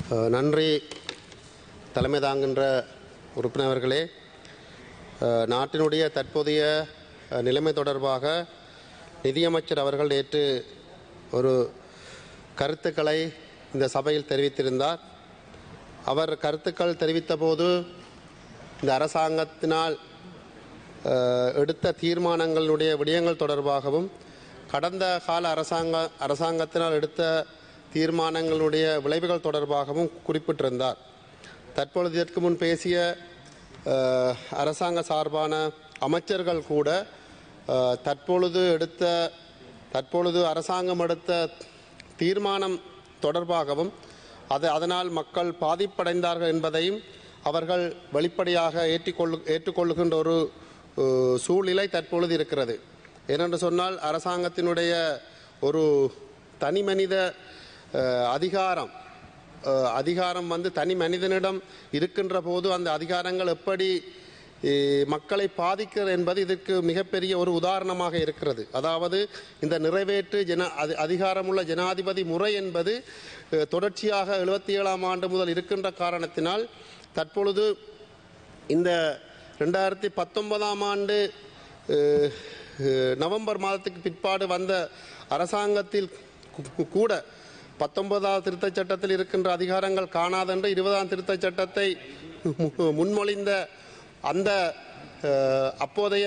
அஹ், நன்றி தலைமை தாங்குகின்ற உறுப்பினர்களே அஹ், நாட்டினுடைய தற்போதைய அஹ், நிலைமை தொடர்பாக நிதியமைச்சர் அவர்கள் நேற்று ஒரு கருத்துக்களை இந்த சபையில் தெரிவித்திருந்தார் அவர் கருத்துக்கள் தெரிவித்த போது இந்த அரசாங்கத்தினால் அஹ், எடுத்த தீர்மானங்களுடைய விடயங்கள் தொடர்பாகவும் கடந்த கால அரசாங்க அரசாங்கத்தினால் எடுத்த தீர்மானங்களுடைய விளைவுகள் தொடர்பாகவும் குறிப்பிட்டிருந்தார் தற்பொழுது இதற்கு முன் பேசிய அஹ், அரசாங்க சார்பான அமைச்சர்கள் கூட அஹ், தற்பொழுது எடுத்த தற்பொழுது அரசாங்கம் எடுத்த தீர்மானம் தொடர்பாகவும் அது அதனால் மக்கள் பாதிப்படைந்தார்கள் என்பதையும் அவர்கள் வெளிப்படையாக ஏற்றுக்கொள்ளு ஏற்றுக்கொள்ளுகின்ற ஒரு அஹ், சூழ்நிலை தற்பொழுது இருக்கிறது ஏனென்று சொன்னால் அரசாங்கத்தினுடைய ஒரு தனி மனித அஹ், அதிகாரம் அஹ், அதிகாரம் வந்து தனி மனிதனிடம் இருக்கின்ற போது அந்த அதிகாரங்கள் எப்படி அஹ், மக்களை பாதிக்கிறது என்பது இதற்கு மிகப்பெரிய ஒரு உதாரணமாக இருக்கிறது அதாவது இந்த நிறைவேற்று ஜன அதி அதிகாரமுள்ள ஜனாதிபதி முறை என்பது அஹ், தொடர்ச்சியாக எழுபத்தி ஏழாம் ஆண்டு முதல் இருக்கின்ற காரணத்தினால் தற்பொழுது இந்த ரெண்டாயிரத்தி பத்தொன்பதாம் ஆண்டு அஹ், அஹ், நவம்பர் மாதத்துக்கு பிற்பாடு வந்த அரசாங்கத்தில் கு- கூட பத்தொன்பதாவது திருத்தச் சட்டத்தில் இருக்கின்ற அதிகாரங்கள் காணாதென்று இருபதாம் திருத்தச் சட்டத்தை மு- முன்மொழிந்த அந்த அஹ், அப்போதைய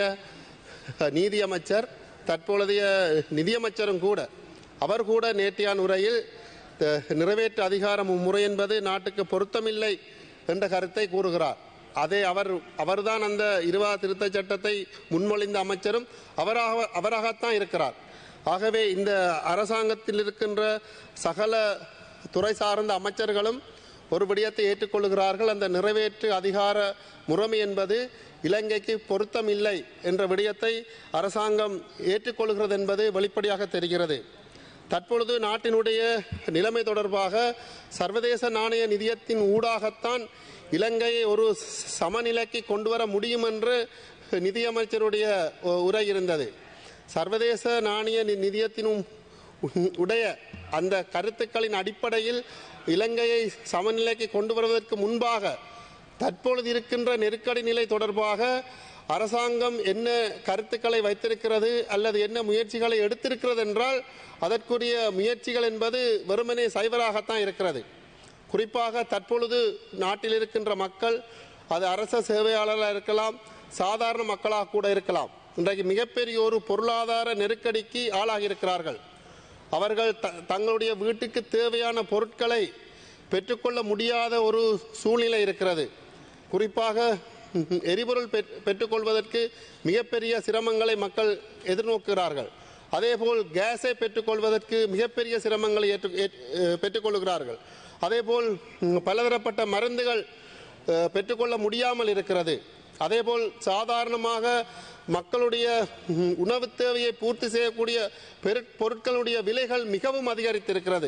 நீதியமைச்சர் தற்பொழுதைய நிதியமைச்சரும் கூட அவர் கூட நேற்றையான் உரையில் அஹ், நிறைவேற்று அதிகாரம் முறை என்பது நாட்டுக்கு பொருத்தமில்லை என்ற கருத்தை கூறுகிறார் அதே அவர் அவர்தான் அந்த இருபது திருத்தச் சட்டத்தை முன்மொழிந்த அமைச்சரும் அவராக அவராகத்தான் இருக்கிறார் ஆகவே இந்த அரசாங்கத்தில் இருக்கின்ற சகல துறை சார்ந்த அமைச்சர்களும் ஒரு விடயத்தை ஏற்றுக்கொள்கிறார்கள் அந்த நிறைவேற்று அதிகார முறைமை என்பது இலங்கைக்கு பொருத்தமில்லை என்ற விடயத்தை அரசாங்கம் ஏற்றுக்கொள்கிறது என்பது வெளிப்படையாக தெரிகிறது தற்பொழுது நாட்டினுடைய நிலைமை தொடர்பாக சர்வதேச நாணய நிதியத்தின் ஊடாகத்தான் இலங்கையை ஒரு சமநிலைக்கு கொண்டு வர முடியும் என்று நிதியமைச்சருடைய உரை இருந்தது சர்வதேச நாணய நி- நிதியத்தினும் உடைய அந்த கருத்துக்களின் அடிப்படையில் இலங்கையை சமநிலைக்கு கொண்டு வருவதற்கு முன்பாக தற்பொழுது இருக்கின்ற நெருக்கடி நிலை தொடர்பாக அரசாங்கம் என்ன கருத்துக்களை வைத்திருக்கிறது அல்லது என்ன முயற்சிகளை எடுத்திருக்கிறது என்றால் அதற்குரிய முயற்சிகள் என்பது வெறுமனே சைவராகத்தான் இருக்கிறது குறிப்பாக தற்பொழுது நாட்டில் இருக்கின்ற மக்கள் அது அரச சேவையாளராக இருக்கலாம் சாதாரண மக்களாக கூட இருக்கலாம் இன்றைக்கு மிகப்பெரிய ஒரு பொருளாதார நெருக்கடிக்கு ஆளாகி இருக்கிறார்கள் அவர்கள் த- தங்களுடைய வீட்டுக்கு தேவையான பொருட்களை பெற்றுக்கொள்ள முடியாத ஒரு சூழ்நிலை இருக்கிறது குறிப்பாக எரிபொருள் பெற்- பெற்றுக்கொள்வதற்கு மிகப்பெரிய சிரமங்களை மக்கள் எதிர்நோக்குகிறார்கள் அதேபோல் கேஸை பெற்றுக்கொள்வதற்கு மிகப்பெரிய சிரமங்களை ஏற்று ஏற்- அஹ் பெற்றுக்கொள்கிறார்கள் அதேபோல் ம், பலதரப்பட்ட மருந்துகள் அஹ், பெற்றுக்கொள்ள முடியாமல் இருக்கிறது அதேபோல் சாதாரணமாக மக்களுடைய ம், உணவுத் தேவையை பூர்த்தி செய்யக்கூடிய பெரு- பொருட்களுடைய விலைகள் மிகவும் அதிகரித்திருக்கிறது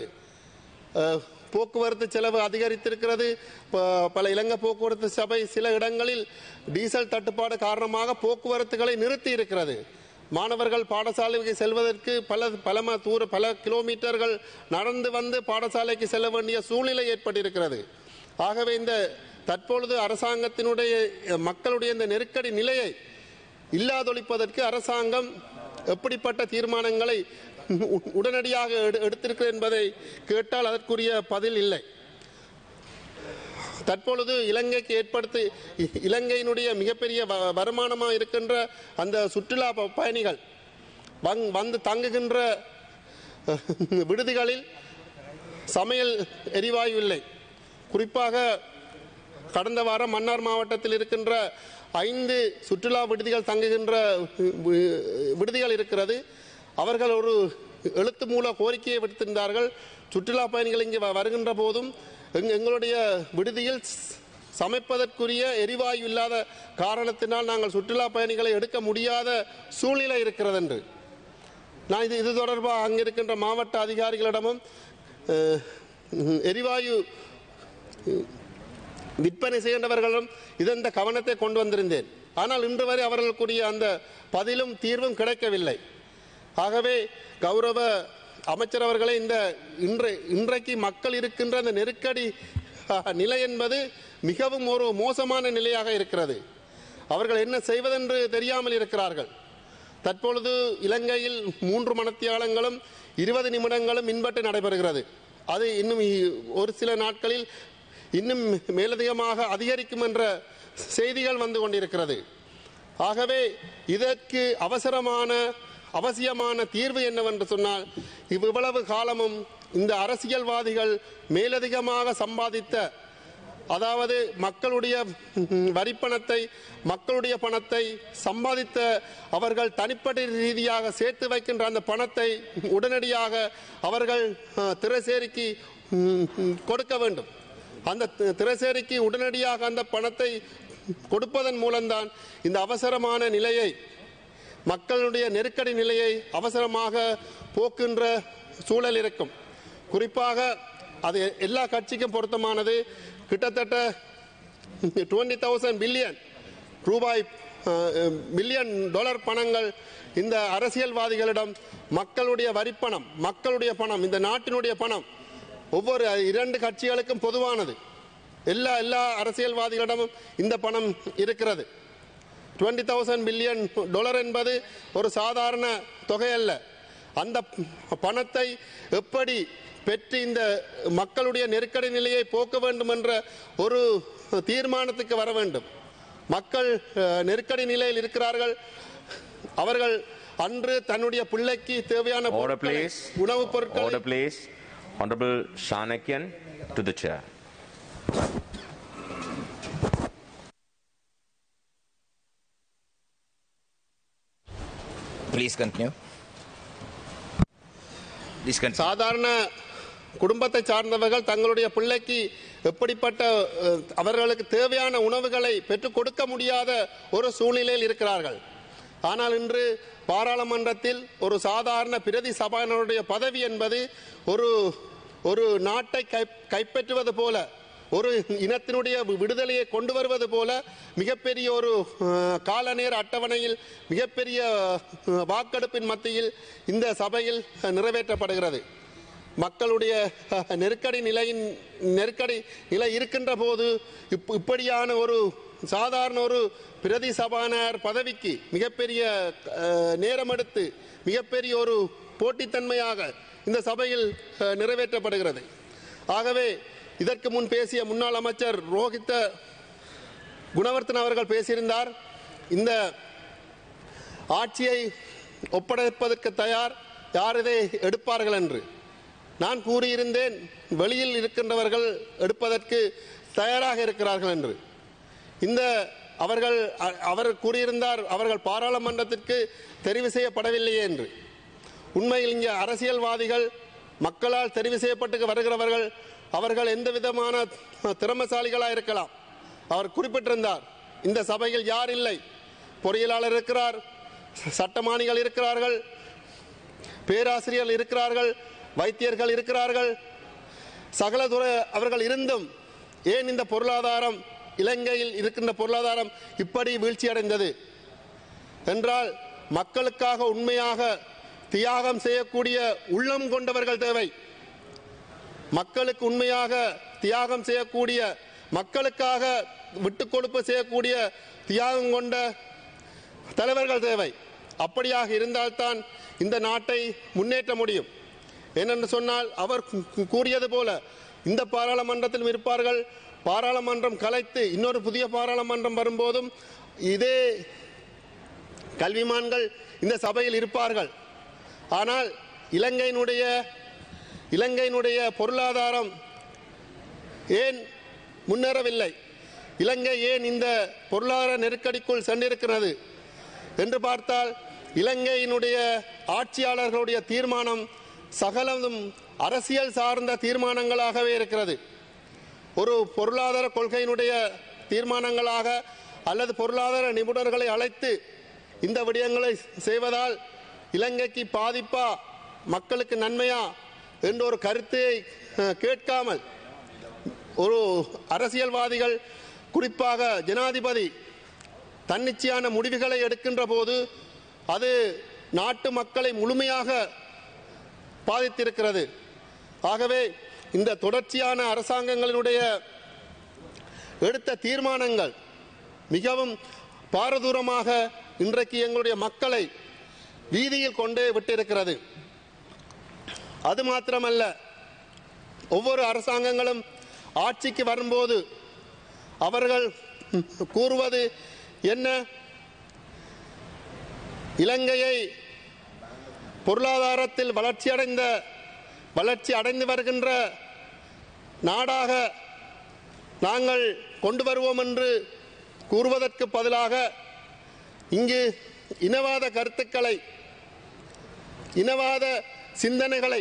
அஹ், போக்குவரத்து செலவு அதிகரித்திருக்கிறது ப- பல இலங்கை போக்குவரத்து சபை சில இடங்களில் டீசல் தட்டுப்பாடு காரணமாக போக்குவரத்துகளை நிறுத்தி இருக்கிறது மாணவர்கள் பாடசாலைக்கு செல்வதற்கு பல பல ம- தூர பல கிலோமீட்டர்கள் நடந்து வந்து பாடசாலைக்கு செல்ல வேண்டிய சூழ்நிலை ஏற்பட்டிருக்கிறது ஆகவே இந்த தற்பொழுது அரசாங்கத்தினுடைய அஹ், மக்களுடைய இந்த நெருக்கடி நிலையை இல்லாதொழிப்பதற்கு அரசாங்கம் எப்படிப்பட்ட தீர்மானங்களை உ- உடனடியாக எடு- எடுத்திருக்கிறது என்பதை கேட்டால் அதற்குரிய பதில் இல்லை தற்பொழுது இலங்கைக்கு ஏற்படுத்தி இ- இலங்கையினுடைய மிகப்பெரிய வ- வருமானமாக இருக்கின்ற அந்த சுற்றுலா ப- பயணிகள் வங் வந்து தங்குகின்ற விடுதிகளில் சமையல் எரிவாயு இல்லை குறிப்பாக கடந்த வாரம் மன்னார் மாவட்டத்தில் இருக்கின்ற ஐந்து சுற்றுலா விடுதிகள் தங்குகின்ற வி- விடுதிகள் இருக்கிறது அவர்கள் ஒரு எழுத்து மூல கோரிக்கையை விடுத்திருந்தார்கள் சுற்றுலா பயணிகள் இங்கே வ- வருகின்ற போதும் எங் எங்களுடைய விடுதியில் ஸ்- சமைப்பதற்குரிய எரிவாயு இல்லாத காரணத்தினால் நாங்கள் சுற்றுலா பயணிகளை எடுக்க முடியாத சூழ்நிலை இருக்கிறது என்று நான் இது இது தொடர்பாக அங்கே இருக்கின்ற மாவட்ட அதிகாரிகளிடமும் அஹ், எரிவாயு விற்பனை செய்கின்றவர்களும் இதந்த கவனத்தை கொண்டு வந்திருந்தேன் ஆனால் இன்று வரை அவர்களுக்குரிய அந்த பதிலும் தீர்வும் கிடைக்கவில்லை ஆகவே கௌரவ அமைச்சர் அவர்களே இந்த இன்று இன்றைக்கு மக்கள் இருக்கின்ற அந்த நெருக்கடி அஹ், நிலை என்பது மிகவும் ஒரு மோசமான நிலையாக இருக்கிறது அவர்கள் என்ன செய்வதென்று தெரியாமல் இருக்கிறார்கள் தற்பொழுது இலங்கையில் மூன்று மணத்தியாலங்களும் இருபது நிமிடங்களும் மின்வெட்டு நடைபெறுகிறது அது இன்னும் இ- ஒரு சில நாட்களில் இன்னும் மேலதிகமாக அதிகரிக்கும் என்ற செய்திகள் வந்து கொண்டிருக்கிறது ஆகவே இதற்கு அவசரமான அவசியமான தீர்வு என்னவென்று சொன்னால் இவ்வளவு காலமும் இந்த அரசியல்வாதிகள் மேலதிகமாக சம்பாதித்த அதாவது மக்களுடைய ம், வரிப்பணத்தை மக்களுடைய பணத்தை சம்பாதித்த அவர்கள் தனிப்பட்ட ரீதியாக சேர்த்து வைக்கின்ற அந்த பணத்தை உடனடியாக அவர்கள் அஹ், திரைசேரிக்கு ம், ம், கொடுக்க வேண்டும் அந்த தி- திரைசேரிக்கு உடனடியாக அந்த பணத்தை கொடுப்பதன் மூலம்தான் இந்த அவசரமான நிலையை மக்களுடைய நெருக்கடி நிலையை அவசரமாக போக்குகின்ற சூழல் இருக்கும் குறிப்பாக அது எல்லா கட்சிக்கும் பொருத்தமானது கிட்டத்தட்ட டுவெண்ட்டி தௌசண்ட் பில்லியன் ரூபாய் பில்லியன் டாலர் பணங்கள் இந்த அரசியல்வாதிகளிடம் மக்களுடைய வரிப்பணம் மக்களுடைய பணம் இந்த நாட்டினுடைய பணம் ஒவ்வொரு இரண்டு கட்சிகளுக்கும் பொதுவானது எல்லா எல்லா அரசியல்வாதிகளிடமும் இந்த பணம் இருக்கிறது டுவெண்ட்டி தௌசண்ட் பில்லியன் டாலர் என்பது ஒரு சாதாரண தொகை அல்ல அந்த பணத்தை எப்படி பெற்று இந்த மக்களுடைய நெருக்கடி நிலையை போக்க வேண்டும் என்ற ஒரு தீர்மானத்துக்கு வர வேண்டும் மக்கள் அஹ், நெருக்கடி நிலையில் இருக்கிறார்கள் அவர்கள் அன்று தன்னுடைய பிள்ளைக்கு தேவையான Order, பொருட்களை, please. உணவுப் பொருட்களை Order, please. Honorable Shanakian to the chair. Please continue. Please continue. சாதாரண குடும்பத்தை சார்ந்தவர்கள் தங்களுடைய பிள்ளைக்கு எப்படிப்பட்ட அஹ், அவர்களுக்கு தேவையான உணவுகளை பெற்றுக் கொடுக்க முடியாத ஒரு சூழ்நிலையில் இருக்கிறார்கள் ஆனால் இன்று பாராளுமன்றத்தில் ஒரு சாதாரண பிரதி சபாநாயகருடைய பதவி என்பது ஒரு ஒரு நாட்டை கை கைப்பற்றுவது போல ஒரு இனத்தினுடைய வி- விடுதலையை கொண்டு வருவது போல மிகப்பெரிய ஒரு அஹ், கால நேர அட்டவணையில் மிகப்பெரிய அஹ், வாக்கெடுப்பின் மத்தியில் இந்த சபையில் அஹ், நிறைவேற்றப்படுகிறது மக்களுடைய அஹ், நெருக்கடி நிலையின் நெருக்கடி நிலை இருக்கின்ற போது இப் இப்படியான ஒரு சாதாரண ஒரு பிரதி சபாநாயகர் பதவிக்கு மிகப்பெரிய அஹ், நேரம் எடுத்து மிகப்பெரிய ஒரு போட்டித்தன்மையாக இந்த சபையில் அஹ், நிறைவேற்றப்படுகிறது ஆகவே இதற்கு முன் பேசிய முன்னாள் அமைச்சர் ரோஹித்த குணவர்த்தன் அவர்கள் பேசியிருந்தார் இந்த ஆட்சியை ஒப்படைப்பதற்கு தயார் யார் இதை எடுப்பார்கள் என்று நான் கூறியிருந்தேன் வெளியில் இருக்கின்றவர்கள் எடுப்பதற்கு தயாராக இருக்கிறார்கள் என்று இந்த அவர்கள் அ- அவர் கூறியிருந்தார் அவர்கள் பாராளுமன்றத்திற்கு தெரிவு செய்யப்படவில்லையே என்று உண்மையில் இங்கே அரசியல்வாதிகள் மக்களால் தெரிவு செய்யப்பட்டு வருகிறவர்கள் அவர்கள் எந்த விதமான திறமசாலிகளாக இருக்கலாம் அவர் குறிப்பிட்டிருந்தார் இந்த சபையில் யார் இல்லை பொறியியலாளர் இருக்கிறார் சட்டமானிகள் இருக்கிறார்கள் பேராசிரியர்கள் இருக்கிறார்கள் வைத்தியர்கள் இருக்கிறார்கள் சகல துறை அவர்கள் இருந்தும் ஏன் இந்த பொருளாதாரம் இலங்கையில் இருக்கின்ற பொருளாதாரம் இப்படி வீழ்ச்சி அடைந்தது என்றால் மக்களுக்காக உண்மையாக தியாகம் செய்யக்கூடிய உள்ளம் கொண்டவர்கள் தேவை மக்களுக்கு உண்மையாக தியாகம் செய்யக்கூடிய மக்களுக்காக விட்டுக் கொடுப்பு செய்யக்கூடிய தியாகம் கொண்ட தலைவர்கள் தேவை அப்படியாக இருந்தால்தான் இந்த நாட்டை முன்னேற்ற முடியும் ஏனென்று சொன்னால் அவர் கூ- கூ- கூறியது போல இந்த பாராளுமன்றத்திலும் இருப்பார்கள் பாராளுமன்றம் கலைத்து இன்னொரு புதிய பாராளுமன்றம் வரும்போதும் இதே கல்விமான்கள் இந்த சபையில் இருப்பார்கள் ஆனால் இலங்கையினுடைய இலங்கையினுடைய பொருளாதாரம் ஏன் முன்னேறவில்லை இலங்கை ஏன் இந்த பொருளாதார நெருக்கடிக்குள் சென்றிருக்கிறது என்று பார்த்தால் இலங்கையினுடைய ஆட்சியாளர்களுடைய தீர்மானம் சகலதும் அரசியல் சார்ந்த தீர்மானங்களாகவே இருக்கிறது ஒரு பொருளாதார கொள்கையினுடைய தீர்மானங்களாக அல்லது பொருளாதார நிபுணர்களை அழைத்து இந்த விடயங்களை செய்வதால் இலங்கைக்கு பாதிப்பா மக்களுக்கு நன்மையா என்ற ஒரு கருத்தை அஹ், கேட்காமல் ஒரு அரசியல்வாதிகள் குறிப்பாக ஜனாதிபதி தன்னிச்சையான முடிவுகளை எடுக்கின்ற போது அது நாட்டு மக்களை முழுமையாக பாதித்திருக்கிறது ஆகவே இந்த தொடர்ச்சியான அரசாங்கங்களினுடைய எடுத்த தீர்மானங்கள் மிகவும் பாரதூரமாக இன்றைக்கு எங்களுடைய மக்களை வீதியில் கொண்டு விட்டிருக்கிறது அது மாத்திரமல்ல ஒவ்வொரு அரசாங்கங்களும் ஆட்சிக்கு வரும்போது அவர்கள் கூறுவது என்ன இலங்கையை பொருளாதாரத்தில் வளர்ச்சியடைந்த வளர்ச்சி அடைந்து வருகின்ற நாடாக நாங்கள் கொண்டு வருவோம் என்று கூறுவதற்கு பதிலாக இங்கு இனவாத கருத்துக்களை இனவாத சிந்தனைகளை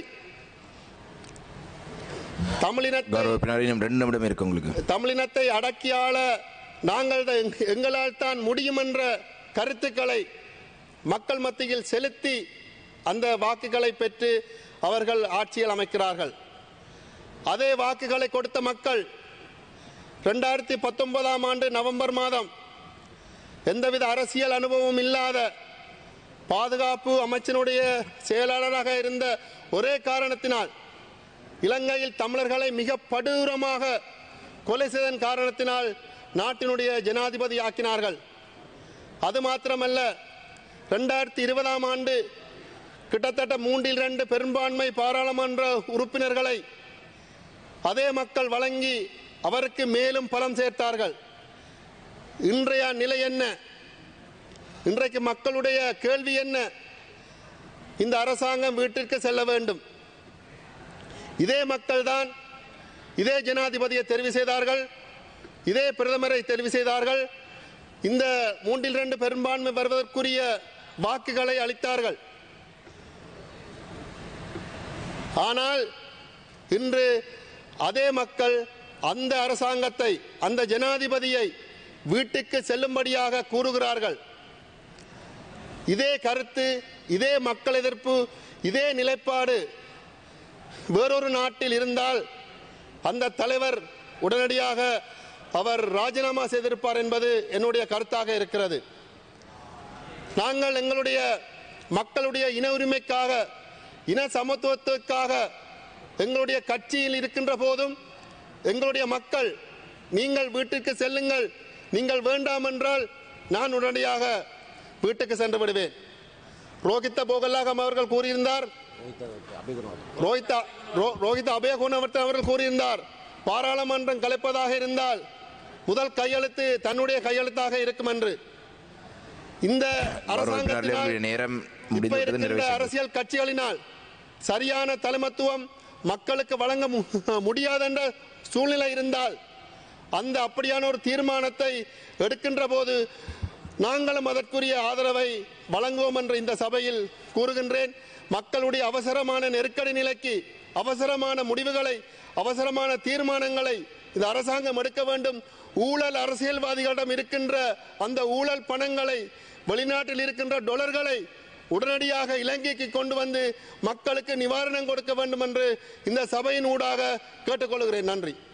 தமிழினத்தை கௌரவ பின்னாடி இன்னும் ரெண்டு நிமிடம் இருக்கு உங்களுக்கு தமிழினத்தை அடக்கியாள நாங்கள் தான் எங்க- எங்களால் தான் முடியும் என்ற கருத்துக்களை மக்கள் மத்தியில் செலுத்தி அந்த வாக்குகளை பெற்று அவர்கள் ஆட்சியில் அமைக்கிறார்கள் அதே வாக்குகளை கொடுத்த மக்கள் ரெண்டாயிரத்தி பத்தொன்பதாம் ஆண்டு நவம்பர் மாதம் எந்தவித அரசியல் அனுபவம் இல்லாத பாதுகாப்பு அமைச்சினுடைய செயலாளராக இருந்த ஒரே காரணத்தினால் இலங்கையில் தமிழர்களை மிக படூரமாக கொலை செய்ததன் காரணத்தினால் நாட்டினுடைய ஜனாதிபதி ஆக்கினார்கள் அது மாத்திரமல்ல ரெண்டாயிரத்தி இருபதாம் ஆண்டு கிட்டத்தட்ட மூன்றில் ரெண்டு பெரும்பான்மை பாராளுமன்ற உறுப்பினர்களை அதே மக்கள் வழங்கி அவருக்கு மேலும் பலம் சேர்த்தார்கள் இன்றைய நிலை என்ன இன்றைக்கு மக்களுடைய கேள்வி என்ன இந்த அரசாங்கம் வீட்டிற்கு செல்ல வேண்டும் இதே மக்கள்தான் இதே ஜனாதிபதியை தெரிவு செய்தார்கள் இதே பிரதமரை தெரிவு செய்தார்கள் இந்த மூன்றில் ரெண்டு பெரும்பான்மை வருவதற்குரிய வாக்குகளை அளித்தார்கள் ஆனால் இன்று அதே மக்கள் அந்த அரசாங்கத்தை அந்த ஜனாதிபதியை வீட்டுக்கு செல்லும்படியாக கூறுகிறார்கள் இதே கருத்து இதே மக்கள் எதிர்ப்பு இதே நிலைப்பாடு வேறொரு நாட்டில் இருந்தால் அந்த தலைவர் உடனடியாக அவர் ராஜினாமா செய்திருப்பார் என்பது என்னுடைய கருத்தாக இருக்கிறது நாங்கள் எங்களுடைய மக்களுடைய இன உரிமைக்காக இன சமத்துவத்துக்காக எங்களுடைய கட்சியில் இருக்கின்ற போதும் எங்களுடைய மக்கள் நீங்கள் வீட்டுக்கு செல்லுங்கள் நீங்கள் வேண்டாம் என்றால் நான் உடனடியாக வீட்டுக்கு சென்று விடுவேன் ரோஹித்த போகல்லாகம் அவர்கள் கூறியிருந்தார் ரோஹிதா ரோ- ரோஹித் அபயகுணவர்த்தன் அவர்கள் கூறியிருந்தார் பாராளுமன்றம் கலைப்பதாக இருந்தால் முதல் கையெழுத்து தன்னுடைய கையெழுத்தாக இருக்கும் என்று இந்த கௌரவ பின்னாடி அரசாங்கத்தினால் நேரம் இப்ப முடிந்து விட்டது இருக்கின்ற நிறைவேற்ற அரசியல் கட்சிகளினால் சரியான தலைமத்துவம் மக்களுக்கு வழங்க மு- முடியாது என்ற சூழ்நிலை இருந்தால் அந்த அப்படியான ஒரு தீர்மானத்தை எடுக்கின்ற போது நாங்களும் அதற்குரிய ஆதரவை வழங்குவோம் என்று இந்த சபையில் கூறுகின்றேன் மக்களுடைய அவசரமான நெருக்கடி நிலைக்கு அவசரமான முடிவுகளை அவசரமான தீர்மானங்களை இந்த அரசாங்கம் எடுக்க வேண்டும் ஊழல் அரசியல்வாதிகளிடம் இருக்கின்ற அந்த ஊழல் பணங்களை வெளிநாட்டில் இருக்கின்ற டொலர்களை உடனடியாக இலங்கைக்கு கொண்டு வந்து மக்களுக்கு நிவாரணம் கொடுக்க வேண்டும் என்று இந்த சபையின் ஊடாக கேட்டுக்கொள்கிறேன் நன்றி